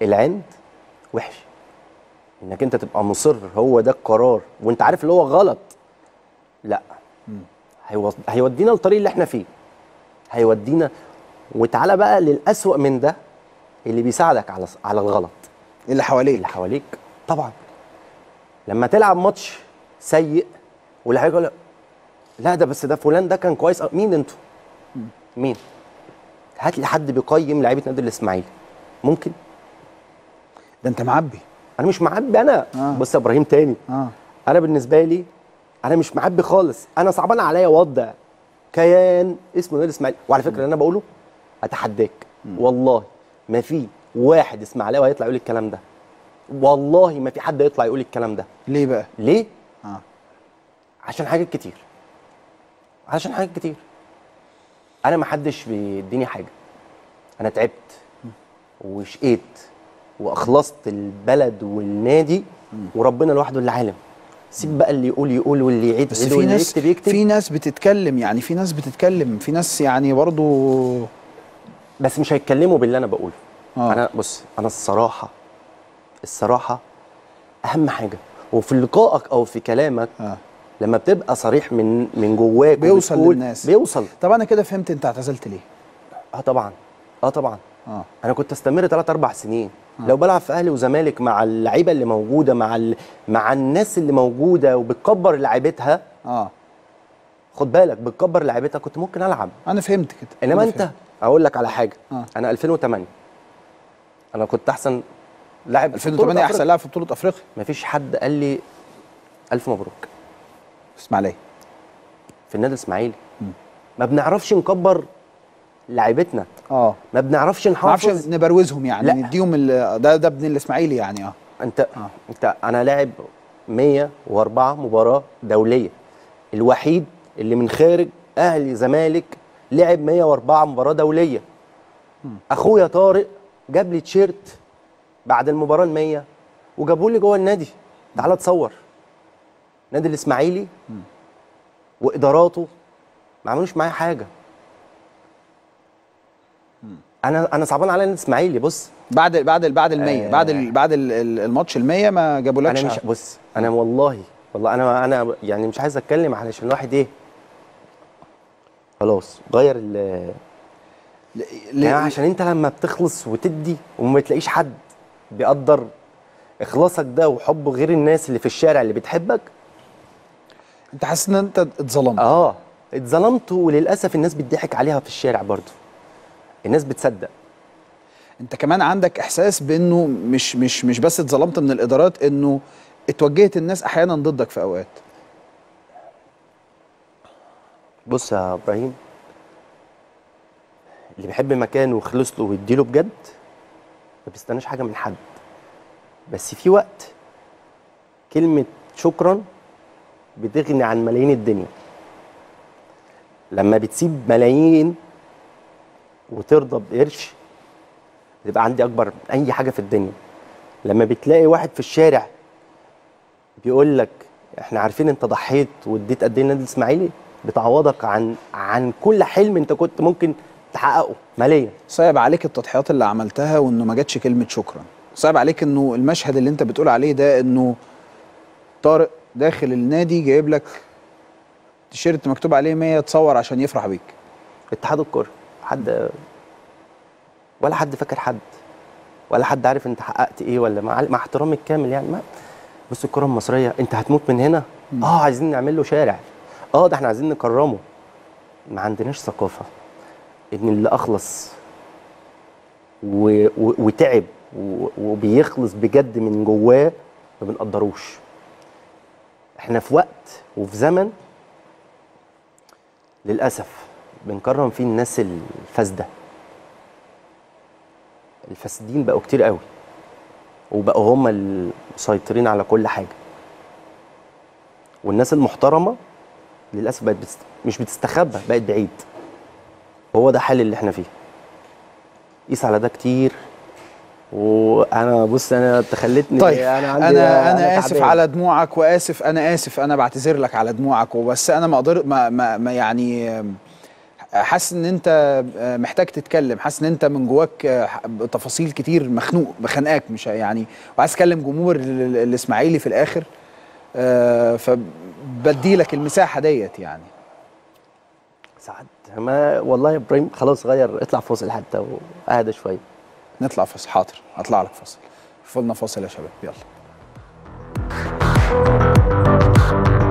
العند وحش انك انت تبقى مصر هو ده القرار وانت عارف اللي هو غلط لا هيو- هيودينا للطريق اللي احنا فيه هيودينا وتعالى بقى للأسوأ من ده اللي بيساعدك على على الغلط اللي حواليك اللي حواليك طبعا لما تلعب ماتش سيء واللي حواليك يقول لك، لا ده بس ده فلان ده كان كويس أوي. مين انتوا مين هات لي حد بيقيم لعيبه نادي الاسماعيلي ممكن ده انت معبي انا مش معبي انا آه. بص يا ابراهيم تاني اه انا بالنسبه لي انا مش معبي خالص انا صعبان عليا وضع كيان اسمه نادي الاسماعيلي وعلى فكره اللي انا بقوله اتحداك والله ما في واحد اسماعيلاوي هيطلع يقول الكلام ده والله ما في حد يطلع يقول الكلام ده ليه بقى ليه اه عشان حاجات كتير عشان حاجات كتير انا ما حدش بيديني حاجه انا تعبت وشقيت واخلصت البلد والنادي وربنا لوحده اللي عالم سيب بقى اللي يقول يقول واللي يعيد بس يعيد في واللي ناس يكتب يكتب في ناس بتتكلم يعني في ناس بتتكلم في ناس يعني برضو بس مش هيتكلموا باللي انا بقوله آه. انا بص انا الصراحه الصراحه اهم حاجه وفي لقائك او في كلامك اه لما بتبقى صريح من من جواك بيوصل وبتقول- للناس. بيوصل طب انا كده فهمت انت اعتزلت ليه اه طبعا اه طبعا اه انا كنت استمر 3 4 سنين لو بلعب في اهلي وزمالك مع اللعيبه اللي موجوده مع ال... مع الناس اللي موجوده وبتكبر لعيبتها اه خد بالك بتكبر لعيبتها كنت ممكن العب انا فهمت كده انما أنا انت فهمت. اقول لك على حاجه آه. انا 2008 انا كنت احسن لاعب في 2008 بطولة احسن لاعب في بطوله افريقيا مفيش حد قال لي الف مبروك اسماعيليه في النادي الاسماعيلي ما بنعرفش نكبر لعيبتنا اه ما بنعرفش ما اعرفش نحافظ نبروزهم يعني لا. نديهم ال- ده ده ابن الاسماعيلي يعني اه انت آه. انت انا لاعب 104 مباراه دوليه الوحيد اللي من خارج اهلي زمالك لعب 104 مباراه دوليه اخويا طارق جاب لي تيشيرت بعد المباراه ال100 وجابوا لي جوه النادي تعالى تصور نادي الاسماعيلي واداراته ما عملوش معايا حاجه انا انا صعبان عليا النادي الاسماعيلي بص بعد بعد بعد ال 100 آه. بعد ال بعد ال- ال- الماتش ال 100 ما جابولكش انا مش بص انا والله والله انا انا يعني مش عايز اتكلم علشان الواحد ايه خلاص غير ال ل- يعني عشان انت لما بتخلص وتدي وما بتلاقيش حد بيقدر اخلاصك ده وحب غير الناس اللي في الشارع اللي بتحبك انت حاسس ان انت اتظلمت اه اتظلمت وللاسف الناس بتضحك عليها في الشارع برضو الناس بتصدق انت كمان عندك احساس بانه مش مش مش بس اتظلمت من الادارات انه اتوجهت الناس احيانا ضدك في اوقات بص يا ابراهيم اللي بيحب مكان ويخلص له ويديله بجد ما بيستناش حاجه من حد بس في وقت كلمه شكرا بتغني عن ملايين الدنيا لما بتسيب ملايين وترضى بقرش بتبقى عندي اكبر من اي حاجه في الدنيا لما بتلاقي واحد في الشارع بيقول لك احنا عارفين انت ضحيت واديت قد ايه النادي الاسماعيلي بتعوضك عن عن كل حلم انت كنت ممكن تحققه ماليا صعب عليك التضحيات اللي عملتها وانه ما جاتش كلمه شكرا صعب عليك انه المشهد اللي انت بتقول عليه ده انه طارق داخل النادي جايب لك تيشيرت مكتوب عليه 100 تصور عشان يفرح بيك اتحاد الكوره حد ولا حد فاكر حد ولا حد عارف انت حققت ايه ولا مع, مع احترامي الكامل يعني ما بص الكره المصريه انت هتموت من هنا اه عايزين نعمل له شارع اه ده احنا عايزين نكرمه ما عندناش ثقافه ان اللي اخلص و... و... وتعب و... وبيخلص بجد من جواه ما بنقدروش احنا في وقت وفي زمن للاسف بنكرم فيه الناس الفاسده الفاسدين بقوا كتير قوي وبقوا هم المسيطرين على كل حاجه والناس المحترمه للاسف بقت بتست... مش بتستخبى بقت بعيد هو ده حال اللي احنا فيه قيس على ده كتير وانا بص انا تخلتني طيب انا عندي انا انا اسف تعبان. على دموعك واسف انا اسف انا بعتذر لك على دموعك وبس انا ما اقدر ما, ما, ما يعني حاسس ان انت آه، محتاج تتكلم حاسس ان انت من جواك آه، ح- تفاصيل كتير مخنوق بخنقاك مش يعني وعايز تكلم جمهور ال- ال- الاسماعيلي في الاخر آه، فبدي لك المساحه ديت يعني سعد ما والله يا ابراهيم خلاص غير اطلع فاصل حتى واهدى شويه نطلع فاصل حاضر هطلع لك فاصل فضلنا فاصل يا شباب يلا